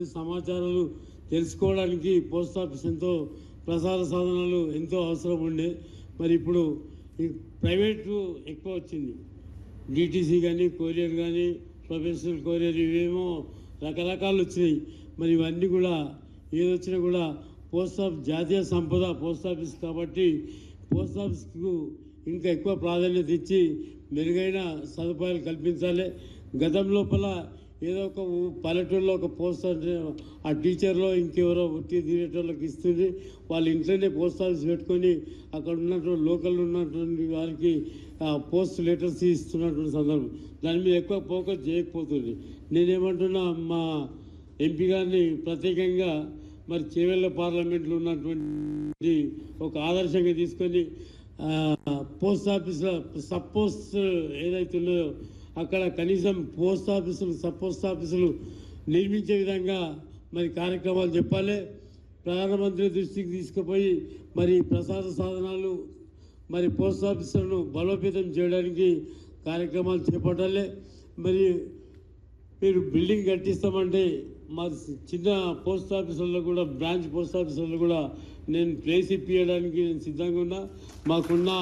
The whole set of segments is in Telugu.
సమాచారాలు తెలుసుకోవడానికి పోస్ట్ ఆఫీస్ ఎంతో ప్రసార సాధనాలు ఎంతో అవసరం ఉండే మరి ఇప్పుడు ఈ ప్రైవేటు ఎక్కువ వచ్చింది డిటీసీ కానీ కొరియర్ కానీ ప్రొఫెషనల్ కొరియర్ ఇవేమో రకరకాలు వచ్చినాయి మరి ఇవన్నీ కూడా ఏదొచ్చినా కూడా పోస్ట్ ఆఫీస్ జాతీయ సంపద పోస్ట్ ఆఫీస్ కాబట్టి పోస్ట్ ఆఫీస్కు ఇంకా ఎక్కువ ప్రాధాన్యత ఇచ్చి మెరుగైన సదుపాయాలు కల్పించాలి గతం లోపల ఏదో ఒక ఊ- పల్లెటూరులో ఒక పోస్ట్ అంటే ఆ టీచర్లో ఇంకెవరో ఉట్టి తీరేటోళ్ళకి ఇస్తుంది వాళ్ళ ఇంట్లోనే పోస్ట్ ఆఫీస్ పెట్టుకొని అక్కడ ఉన్నటువంటి లోకల్ ఉన్నటువంటి వారికి ఆ, పోస్ట్ లెటర్స్ ఇస్తున్నటువంటి సందర్భం దాని మీద ఎక్కువ ఫోకస్ చేయకపోతుంది నేనేమంటున్నా మా ఎంపీ గారిని ప్రత్యేకంగా మరి చేవెళ్ళ పార్లమెంట్లో ఉన్నటువంటి ఒక ఆదర్శంగా తీసుకొని ఆ, పోస్ట్ ఆఫీసులో సబ్ పోస్ట్ ఏదైతే ఉన్నదో అక్కడ కనీసం పోస్ట్ ఆఫీసులు సబ్ పోస్ట్ ఆఫీసులు నిర్మించే విధంగా మరి కార్యక్రమాలు చెప్పాలి ప్రధానమంత్రి దృష్టికి తీసుకుపోయి మరి ప్రసార సాధనాలు మరి పోస్ట్ ఆఫీసులను బలోపేతం చేయడానికి కార్యక్రమాలు చేపట్టాలి మరి మీరు బిల్డింగ్ కట్టిస్తామంటే మా చిన్న పోస్ట్ ఆఫీసుల్లో కూడా బ్రాంచ్ పోస్ట్ ఆఫీసుల్లో కూడా నేను ప్లేస్ ఇప్పించడానికి నేను సిద్ధంగా ఉన్నా మాకున్న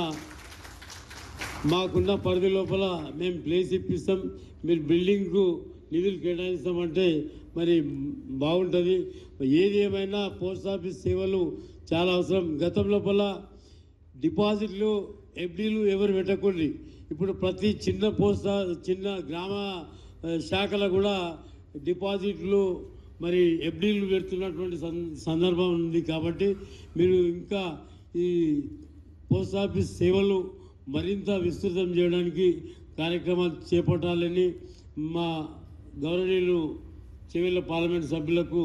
మాకున్న పరిధి లోపల మేము ప్లేస్ ఇప్పిస్తాం మీరు బిల్డింగ్కు నిధులు కేటాయిస్తామంటే మరి బాగుంటుంది ఏది ఏమైనా పోస్ట్ ఆఫీస్ సేవలు చాలా అవసరం గతం లోపల డిపాజిట్లు ఎఫ్డీలు ఎవరు పెట్టకూడదు ఇప్పుడు ప్రతి చిన్న పోస్ట్ ఆ- చిన్న గ్రామ ఆ, శాఖలో కూడా డిపాజిట్లు మరి ఎఫ్డీలు పెడుతున్నటువంటి సం- సందర్భం ఉంది కాబట్టి మీరు ఇంకా ఈ పోస్ట్ ఆఫీస్ సేవలు మరింత విస్తృతం చేయడానికి కార్యక్రమాలు చేపట్టాలని మా గౌరవనీయులు చెవిళ్ళ పార్లమెంట్ సభ్యులకు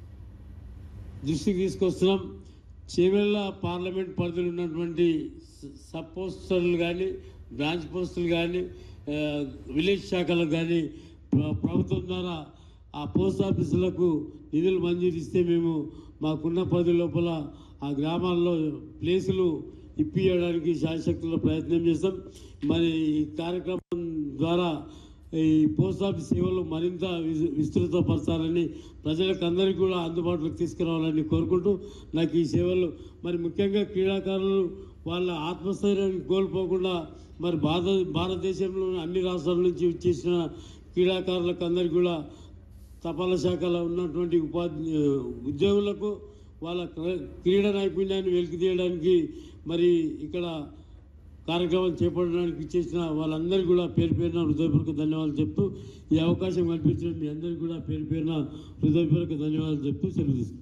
దృష్టికి తీసుకొస్తున్నాం చేవెళ్ళ పార్లమెంట్ పరిధిలో ఉన్నటువంటి స- సబ్ పోస్టర్లు కానీ బ్రాంచ్ పోస్టులు కానీ ఆ, విలేజ్ శాఖలకు కానీ ప్ర- ప్రభుత్వం ద్వారా ఆ పోస్ట్ ఆఫీసులకు నిధులు మంజూరు ఇస్తే మేము మాకున్న పది లోపల ఆ గ్రామాల్లో ప్లేసులు ఇప్పియడానికి శాశక్తుల ప్రయత్నం చేస్తాం మరి ఈ కార్యక్రమం ద్వారా ఈ పోస్ట్ ఆఫీస్ సేవలు మరింత విస్- విస్తృతపరచాలని ప్రజలకు అందరికీ కూడా అందుబాటులోకి తీసుకురావాలని కోరుకుంటూ నాకు ఈ సేవలు మరి ముఖ్యంగా క్రీడాకారులు వాళ్ళ ఆత్మస్థైర్యాన్ని కోల్పోకుండా మరి భారత భారతదేశంలో అన్ని రాష్ట్రాల నుంచి వచ్చేసిన క్రీడాకారులకు అందరికీ కూడా తపాలా శాఖలో ఉన్నటువంటి ఉపాధి ఉద్యోగులకు వాళ్ళ క్ర- క్రీడా నైపుణ్యాన్ని వెలికి తీయడానికి మరి ఇక్కడ కార్యక్రమం చేపట్టడానికి ఇచ్చేసిన వాళ్ళందరికీ కూడా పేరు పేరున హృదయపూర్వక ధన్యవాదాలు చెప్తూ ఈ అవకాశం కల్పించిన మీ అందరికీ కూడా పేరు పేరున హృదయపూర్వక ధన్యవాదాలు చెప్తూ సెలవు తీసుకుంటాను.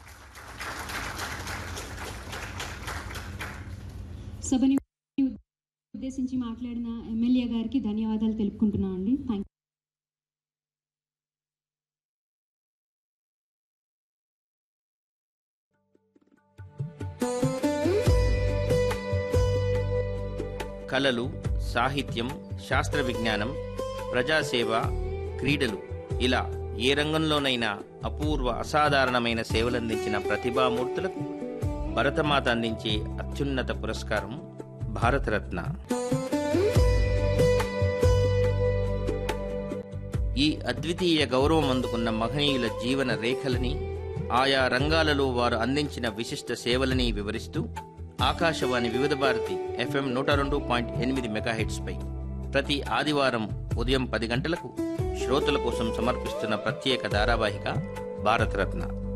సభని ఉద్దేశించి మాట్లాడిన ఎమ్మెల్యే గారికి ధన్యవాదాలు తెలుపుకుంటున్నామండి థ్యాంక్ కళలు సాహిత్యం శాస్త్ర విజ్ఞానం ప్రజాసేవ క్రీడలు ఇలా ఏ రంగంలోనైనా అపూర్వ అసాధారణమైన సేవలందించిన ప్రతిభామూర్తులకు భరతమాత అందించే అత్యున్నత పురస్కారం భారతరత్న ఈ అద్వితీయ గౌరవం అందుకున్న మహనీయుల జీవన రేఖలని ఆయా రంగాలలో వారు అందించిన విశిష్ట సేవలని వివరిస్తూ ఆకాశవాణి వివిధ భారతి ఎఫ్ఎం నూట రెండు పాయింట్ ఎనిమిది మెగాహెట్స్పై ప్రతి ఆదివారం ఉదయం పది గంటలకు శ్రోతల కోసం సమర్పిస్తున్న ప్రత్యేక ధారావాహిక భారతరత్న